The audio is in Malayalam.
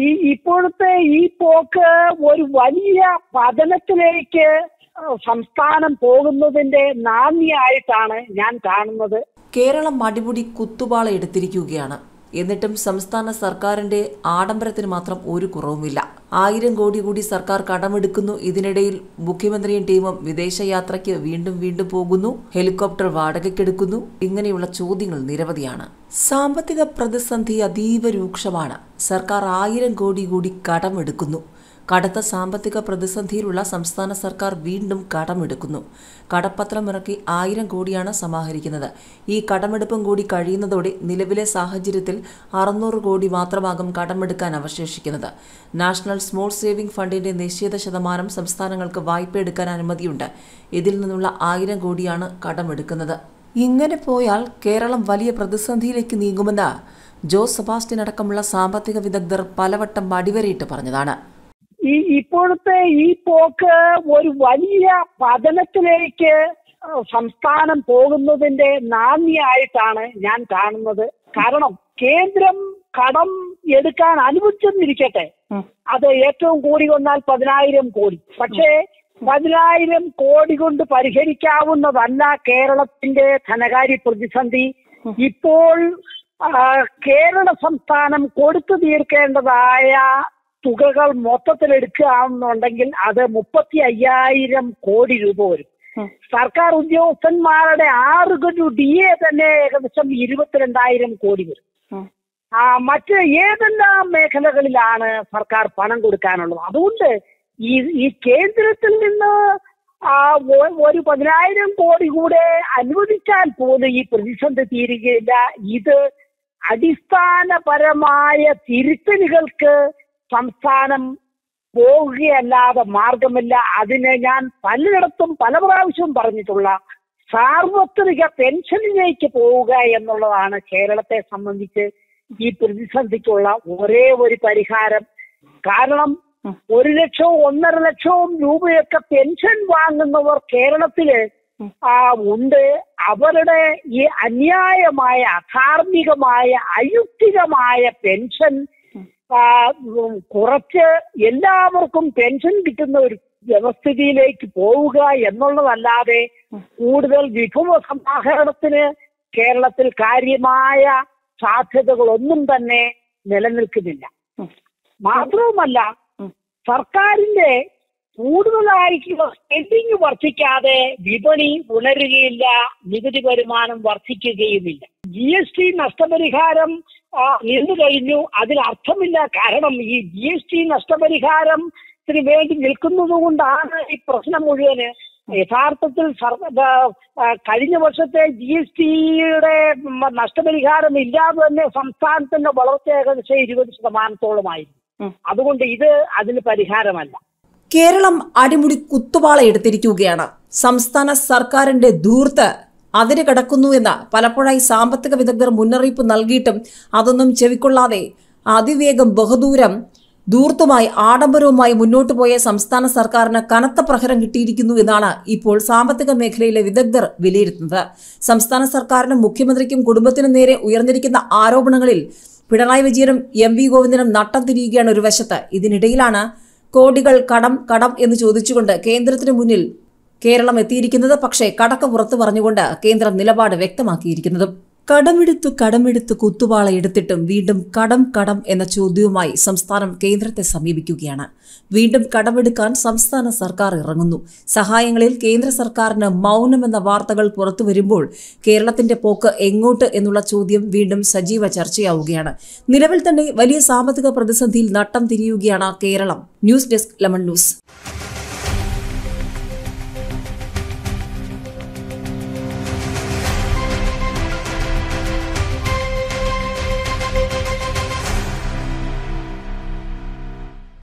ഈ ഇപ്പോഴത്തെ ഈ പോക്ക് ഒരു വലിയ പതനത്തിലേക്ക് ഏഹ്, സംസ്ഥാനം പോകുന്നതിന്റെ നാന്ദിയായിട്ടാണ് ഞാൻ കാണുന്നത് കേരളം അടിമുടി കുത്തുപാള എടുത്തിരിക്കുകയാണ് എന്നിട്ടും സംസ്ഥാന സർക്കാരിന്റെ ആഡംബരത്തിന് മാത്രം ഒരു കുറവുമില്ല ആയിരം കോടി കൂടി സർക്കാർ കടമെടുക്കുന്നു ഇതിനിടയിൽ മുഖ്യമന്ത്രിയും ടീമും വിദേശയാത്രയ്ക്ക് വീണ്ടും വീണ്ടും പോകുന്നു ഹെലികോപ്റ്റർ വാടകയ്ക്കെടുക്കുന്നു ഇങ്ങനെയുള്ള ചോദ്യങ്ങൾ നിരവധിയാണ് സാമ്പത്തിക പ്രതിസന്ധി അതീവ രൂക്ഷമാണ് സർക്കാർ ആയിരം കോടി കൂടി കടമെടുക്കുന്നു കടുത്ത സാമ്പത്തിക പ്രതിസന്ധിയിലുള്ള സംസ്ഥാന സർക്കാർ വീണ്ടും കടമെടുക്കുന്നു കടപ്പത്രം ഇറക്കി ആയിരം കോടിയാണ് സമാഹരിക്കുന്നത് ഈ കടമെടുപ്പും കൂടി കഴിയുന്നതോടെ നിലവിലെ സാഹചര്യത്തിൽ അറുന്നൂറ് കോടി മാത്രമാകും കടമെടുക്കാൻ അവശേഷിക്കുന്നത് നാഷണൽ സ്മോൾ സേവിംഗ് ഫണ്ടിന്റെ നിശ്ചിത ശതമാനം സംസ്ഥാനങ്ങൾക്ക് വായ്പ എടുക്കാൻ അനുമതിയുണ്ട് ഇതിൽ നിന്നുള്ള ആയിരം കോടിയാണ് കടമെടുക്കുന്നത് ഇങ്ങനെ പോയാൽ കേരളം വലിയ പ്രതിസന്ധിയിലേക്ക് നീങ്ങുമെന്ന് ജോസ് സെബാസ്റ്റ്യൻ അടക്കമുള്ള സാമ്പത്തിക വിദഗ്ധർ പലവട്ടം അടിവരയിട്ട് പറഞ്ഞതാണ് ഈ ഇപ്പോഴത്തെ ഈ പോക്ക് ഒരു വലിയ പതനത്തിലേക്ക് ഏഹ്, സംസ്ഥാനം പോകുന്നതിന്റെ നാന്ദിയായിട്ടാണ് ഞാൻ കാണുന്നത് കാരണം കേന്ദ്രം കടം എടുക്കാൻ അനുവദിച്ചെന്നിരിക്കട്ടെ അത് ഏറ്റവും കൂടി വന്നാൽ പതിനായിരം കോടി പക്ഷേ പതിനായിരം കോടി കൊണ്ട് പരിഹരിക്കാവുന്നതല്ല കേരളത്തിന്റെ ധനകാര്യ പ്രതിസന്ധി ഇപ്പോൾ ആ, കേരള സംസ്ഥാനം കൊടുത്തു തീർക്കേണ്ടതായ തുകകൾ മൊത്തത്തിൽ എടുക്കുകയാണെന്നുണ്ടെങ്കിൽ അത് മുപ്പത്തി അയ്യായിരം കോടി രൂപ വരും സർക്കാർ ഉദ്യോഗസ്ഥന്മാരുടെ ആറ് കോടി ഡി എ തന്നെ ഏകദേശം ഇരുപത്തിരണ്ടായിരം കോടി വരും ആ മറ്റ് ഏതെല്ലാം മേഖലകളിലാണ് സർക്കാർ പണം കൊടുക്കാനുള്ളത് അതുകൊണ്ട് ഈ ഈ കേന്ദ്രത്തിൽ നിന്ന് ആ ഒ- ഒരു പതിനായിരം കോടി കൂടെ അനുവദിച്ചാൽ പോലും ഈ പ്രതിസന്ധി തീരുകയില്ല ഇത് അടിസ്ഥാനപരമായ തിരുത്തലുകൾക്ക് സംസ്ഥാനം പോവുകയല്ലാതെ മാർഗമില്ല അതിന് ഞാൻ പലയിടത്തും പല പ്രാവശ്യവും പറഞ്ഞിട്ടുള്ള സാർവത്രിക പെൻഷനിലേക്ക് പോവുക എന്നുള്ളതാണ് കേരളത്തെ സംബന്ധിച്ച് ഈ പ്രതിസന്ധിക്കുള്ള ഒരേ ഒരു പരിഹാരം കാരണം ഒരു ലക്ഷവും ഒന്നര ലക്ഷവും രൂപയൊക്കെ പെൻഷൻ വാങ്ങുന്നവർ കേരളത്തില് ആ ഉണ്ട് അവരുടെ ഈ അന്യായമായ അധാർമികമായ അയുക്തികമായ പെൻഷൻ ആ, ഉം, കുറച്ച് എല്ലാവർക്കും പെൻഷൻ കിട്ടുന്ന ഒരു വ്യവസ്ഥിതിയിലേക്ക് പോവുക എന്നുള്ളതല്ലാതെ കൂടുതൽ വിഭവ സമാഹരണത്തിന് കേരളത്തിൽ കാര്യമായ സാധ്യതകളൊന്നും തന്നെ നിലനിൽക്കുന്നില്ല മാത്രവുമല്ല സർക്കാരിന്റെ കൂടുതലായിട്ടുള്ള സ്പെൻഡിങ് വർദ്ധിക്കാതെ വിപണി ഉണരുകയില്ല നികുതി വരുമാനം വർദ്ധിക്കുകയുമില്ല ജി എസ് ടി നഷ്ടപരിഹാരം ആ, നിന്നു കഴിഞ്ഞു അതിൽ അർത്ഥമില്ല കാരണം ഈ ജി എസ് ടി നഷ്ടപരിഹാരത്തിന് വേണ്ടി നിൽക്കുന്നത് കൊണ്ടാണ് ഈ പ്രശ്നം മുഴുവന് യഥാർത്ഥത്തിൽ സർവ ആ, കഴിഞ്ഞ വർഷത്തെ ജി എസ് ടിയുടെ നഷ്ടപരിഹാരം ഇല്ലാതെ തന്നെ സംസ്ഥാനത്തിന്റെ വളർച്ച ഏകദേശം ഇരുപത് ശതമാനത്തോളമായിരുന്നു അതുകൊണ്ട് ഇത് അതിന് പരിഹാരമല്ല കേരളം അടിമുടി കുത്തുപാള എടുത്തിരിക്കുകയാണ് സംസ്ഥാന സർക്കാരിന്റെ ധൂർത്ത് അതിര് കടക്കുന്നു എന്ന് പലപ്പോഴായി സാമ്പത്തിക വിദഗ്ധർ മുന്നറിയിപ്പ് നൽകിയിട്ടും അതൊന്നും ചെവിക്കൊള്ളാതെ അതിവേഗം ബഹുദൂരം ധൂർത്തുമായി ആഡംബരവുമായി മുന്നോട്ടു പോയ സംസ്ഥാന സർക്കാരിന് കനത്ത പ്രഹരം കിട്ടിയിരിക്കുന്നു എന്നാണ് ഇപ്പോൾ സാമ്പത്തിക മേഖലയിലെ വിദഗ്ധർ വിലയിരുത്തുന്നത് സംസ്ഥാന സർക്കാരിനും മുഖ്യമന്ത്രിക്കും കുടുംബത്തിനും നേരെ ഉയർന്നിരിക്കുന്ന ആരോപണങ്ങളിൽ പിണറായി വിജയനും എം വി ഗോവിന്ദനും നട്ടം തിരിയുകയാണ് ഒരു വശത്ത് ഇതിനിടയിലാണ് കോടികൾ കടം കടം എന്ന് ചോദിച്ചുകൊണ്ട് കേന്ദ്രത്തിന് മുന്നിൽ കേരളം എത്തിയിരിക്കുന്നത് പക്ഷേ കടക്ക പുറത്തു പറഞ്ഞുകൊണ്ട് കേന്ദ്രം നിലപാട് വ്യക്തമാക്കിയിരിക്കുന്നതും കടമെടുത്തു കടമെടുത്ത് കുത്തുപാള എടുത്തിട്ടും വീണ്ടും കടം കടം എന്ന ചോദ്യവുമായി സംസ്ഥാനം കേന്ദ്രത്തെ സമീപിക്കുകയാണ് വീണ്ടും കടമെടുക്കാൻ സംസ്ഥാന സർക്കാർ ഇറങ്ങുന്നു സഹായങ്ങളിൽ കേന്ദ്ര സർക്കാരിന് മൗനമെന്ന വാർത്തകൾ പുറത്തു വരുമ്പോൾ കേരളത്തിന്റെ പോക്ക് എങ്ങോട്ട് എന്നുള്ള ചോദ്യം വീണ്ടും സജീവ ചർച്ചയാവുകയാണ് നിലവിൽ തന്നെ വലിയ സാമ്പത്തിക പ്രതിസന്ധിയിൽ നട്ടം തിരിയുകയാണ് Kerala news desk lemon news